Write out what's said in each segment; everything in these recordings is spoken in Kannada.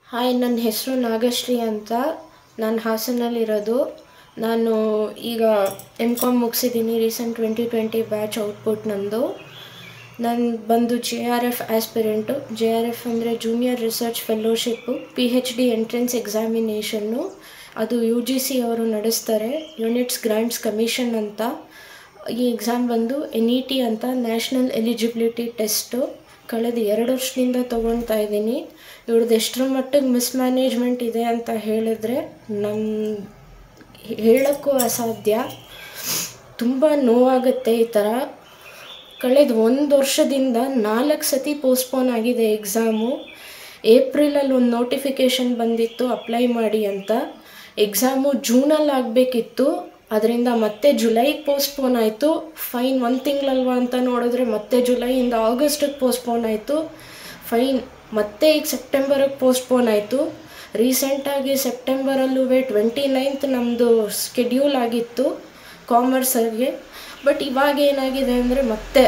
ಹಾಯ್ ನನ್ನ ಹೆಸರು ನಾಗಶ್ರೀ ಅಂತ ನಾನು ಹಾಸನಲ್ಲಿರೋದು ನಾನು ಈಗ ಎಮ್ ಕಾಮ್ ಮುಗಿಸಿದ್ದೀನಿ recent twenty twenty batch output ನಂದು ನಾನು ಬಂದು J R F aspirant J R F ಅಂದರೆ junior research fellowship P H D entrance examination ಅದು ಯು ಜಿ ಸಿ ಅವರು ನಡೆಸ್ತಾರೆ ಯೂನಿಟ್ಸ್ ಗ್ರ್ಯಾಂಟ್ಸ್ ಕಮಿಷನ್ ಅಂತ ಈ ಎಕ್ಸಾಮ್ ಬಂದು ಎನ್ ಇ ಟಿ ಅಂತ ನ್ಯಾಷನಲ್ ಎಲಿಜಿಬಿಲಿಟಿ ಟೆಸ್ಟು ಕಳೆದ ಎರಡು ವರ್ಷದಿಂದ ತೊಗೊಳ್ತಾ ಇದ್ದೀನಿ ಇವ್ರದ್ದು ಎಷ್ಟರ ಮಟ್ಟಿಗೆ ಮಿಸ್ಮ್ಯಾನೇಜ್ಮೆಂಟ್ ಇದೆ ಅಂತ ಹೇಳಿದ್ರೆ ನಮ್ಮ ಹೇಳೋಕ್ಕೂ ಅಸಾಧ್ಯ ತುಂಬ ನೋವಾಗುತ್ತೆ ಈ ಥರ ಕಳೆದ ಒಂದು ವರ್ಷದಿಂದ ನಾಲ್ಕು ಸತಿ ಪೋಸ್ಟ್ಪೋನ್ ಆಗಿದೆ ಎಕ್ಸಾಮು ಏಪ್ರಿಲಲ್ಲಿ ಒಂದು ನೋಟಿಫಿಕೇಷನ್ ಬಂದಿತ್ತು ಅಪ್ಲೈ ಮಾಡಿ ಅಂತ ಎಕ್ಸಾಮು ಜೂನಲ್ಲಿ ಆಗಬೇಕಿತ್ತು ಅದರಿಂದ ಮತ್ತೆ ಜುಲೈಗೆ ಪೋಸ್ಟ್ಪೋನ್ ಆಯಿತು ಫೈನ್ ಒಂದು ತಿಂಗಳಲ್ವ ಅಂತ ನೋಡಿದ್ರೆ ಮತ್ತೆ ಜುಲೈಯಿಂದ ಆಗಸ್ಟಿಗೆ ಪೋಸ್ಟ್ಪೋನ್ ಆಯಿತು ಫೈನ್ ಮತ್ತೆ ಈಗ ಸೆಪ್ಟೆಂಬರಿಗೆ ಪೋಸ್ಟ್ಪೋನ್ ಆಯಿತು ರೀಸೆಂಟಾಗಿ ಸೆಪ್ಟೆಂಬರಲ್ಲೂ ಟ್ವೆಂಟಿ ನೈನ್ತ್ ನಮ್ಮದು ಸ್ಕೆಡ್ಯೂಲ್ ಆಗಿತ್ತು ಕಾಮರ್ಸಲ್ಲಿ ಬಟ್ ಇವಾಗ ಏನಾಗಿದೆ ಅಂದರೆ ಮತ್ತೆ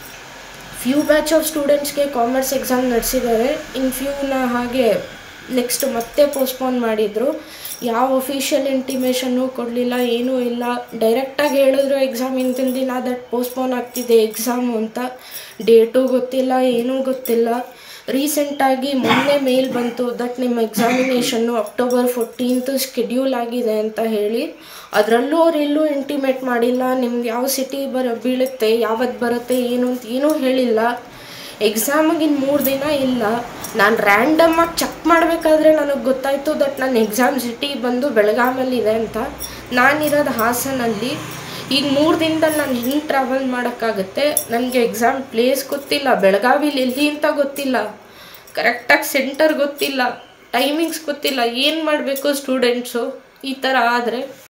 ಫ್ಯೂ ಬ್ಯಾಚ್ ಆಫ್ ಸ್ಟೂಡೆಂಟ್ಸ್ಗೆ ಕಾಮರ್ಸ್ ಎಕ್ಸಾಮ್ ನಡೆಸಿದ್ದಾರೆ ಇನ್ನು ಫ್ಯೂನ ಹಾಗೆ ನೆಕ್ಸ್ಟ್ ಮತ್ತೆ ಪೋಸ್ಟ್ಪೋನ್ ಮಾಡಿದರು ಯಾವ ಅಫಿಷಿಯಲ್ ಇಂಟಿಮೇಷನ್ನು ಕೊಡಲಿಲ್ಲ ಏನೂ ಇಲ್ಲ ಡೈರೆಕ್ಟಾಗಿ ಹೇಳಿದ್ರು ಎಕ್ಸಾಮ್ ಇಂತಿನ ದಿನ ದಟ್ ಪೋಸ್ಟ್ಪೋನ್ ಆಗ್ತಿದೆ ಎಕ್ಸಾಮು ಅಂತ ಡೇಟು ಗೊತ್ತಿಲ್ಲ ಏನೂ ಗೊತ್ತಿಲ್ಲ ರೀಸೆಂಟಾಗಿ ಮೊನ್ನೆ ಮೇಲ್ ಬಂತು ದಟ್ ನಿಮ್ಮ ಎಕ್ಸಾಮಿನೇಷನ್ನು ಅಕ್ಟೋಬರ್ ಫೋರ್ಟೀನ್ತ್ ಸ್ಕೆಡ್ಯೂಲ್ ಆಗಿದೆ ಅಂತ ಹೇಳಿ ಅದರಲ್ಲೂ ಅವ್ರು ಎಲ್ಲೂ ಇಂಟಿಮೇಟ್ ಮಾಡಿಲ್ಲ ನಿಮ್ದು ಯಾವ ಸಿಟಿ ಬರ ಬೀಳುತ್ತೆ ಯಾವತ್ತು ಬರುತ್ತೆ ಏನು ಅಂತ ಏನೂ ಹೇಳಿಲ್ಲ ಎಕ್ಸಾಮಿಗೆ ಇನ್ನು ಮೂರು ದಿನ ಇಲ್ಲ ನಾನು ರ್ಯಾಂಡಮಾಗಿ ಚೆಕ್ ಮಾಡಬೇಕಾದ್ರೆ ನನಗೆ ಗೊತ್ತಾಯಿತು ದಟ್ ನನ್ನ ಎಕ್ಸಾಮ್ ಸಿಟಿ ಬಂದು ಬೆಳಗಾಮಲ್ಲಿದೆ ಅಂತ ನಾನಿರೋದು ಹಾಸನಲ್ಲಿ ಈಗ ಮೂರು ದಿನದಲ್ಲಿ ನಾನು ಹೆಂಗೆ ಟ್ರಾವೆಲ್ ಮಾಡೋಕ್ಕಾಗುತ್ತೆ ನನಗೆ ಎಕ್ಸಾಮ್ ಪ್ಲೇಸ್ ಗೊತ್ತಿಲ್ಲ ಬೆಳಗಾವಿಲಿ ಎಲ್ಲಿ ಅಂತ ಗೊತ್ತಿಲ್ಲ ಕರೆಕ್ಟಾಗಿ ಸೆಂಟರ್ ಗೊತ್ತಿಲ್ಲ ಟೈಮಿಂಗ್ಸ್ ಗೊತ್ತಿಲ್ಲ ಏನು ಮಾಡಬೇಕು ಸ್ಟೂಡೆಂಟ್ಸು ಈ ಥರ ಆದರೆ